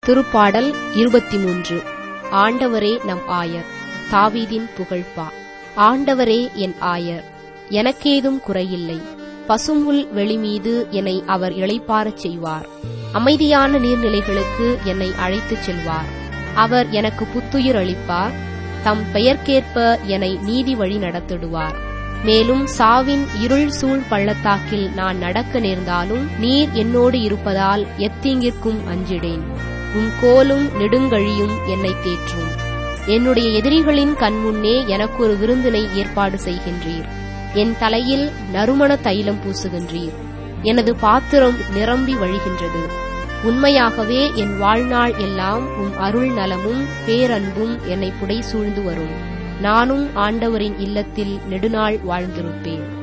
திருப்பாடல் இருபத்தி மூன்று ஆண்டவரே நம் ஆயர் தாவீதின் புகழ்பா ஆண்டவரே என் ஆயர் எனக்கேதும் குறையில்லை பசும்புல் வெளிமீது என்னை அவர் இளைப்பாரச் செய்வார் அமைதியான நீர்நிலைகளுக்கு என்னை அழைத்துச் செல்வார் அவர் எனக்கு புத்துயிர் அளிப்பார் தம் பெயர்க்கேற்ப என்னை நீதி வழி நடத்திடுவார் மேலும் சாவின் இருள் சூழ் பள்ளத்தாக்கில் நான் நடக்க நேர்ந்தாலும் நீர் என்னோடு இருப்பதால் எத்தீங்கிற்கும் அஞ்சிடேன் உம் கோலும் நெடுங்கழியும் என்னை தேற்றும் என்னுடைய எதிரிகளின் கண்முன்னே எனக்கு ஒரு விருந்தினை ஏற்பாடு செய்கின்றீர் என் தலையில் நறுமண தைலம் பூசுகின்றீர் எனது பாத்திரம் நிரம்பி வழிகின்றது உண்மையாகவே என் வாழ்நாள் எல்லாம் உம் அருள் நலமும் பேரன்பும் என்னை புடை சூழ்ந்து வரும் நானும் ஆண்டவரின் இல்லத்தில் நெடுநாள் வாழ்ந்திருப்பேன்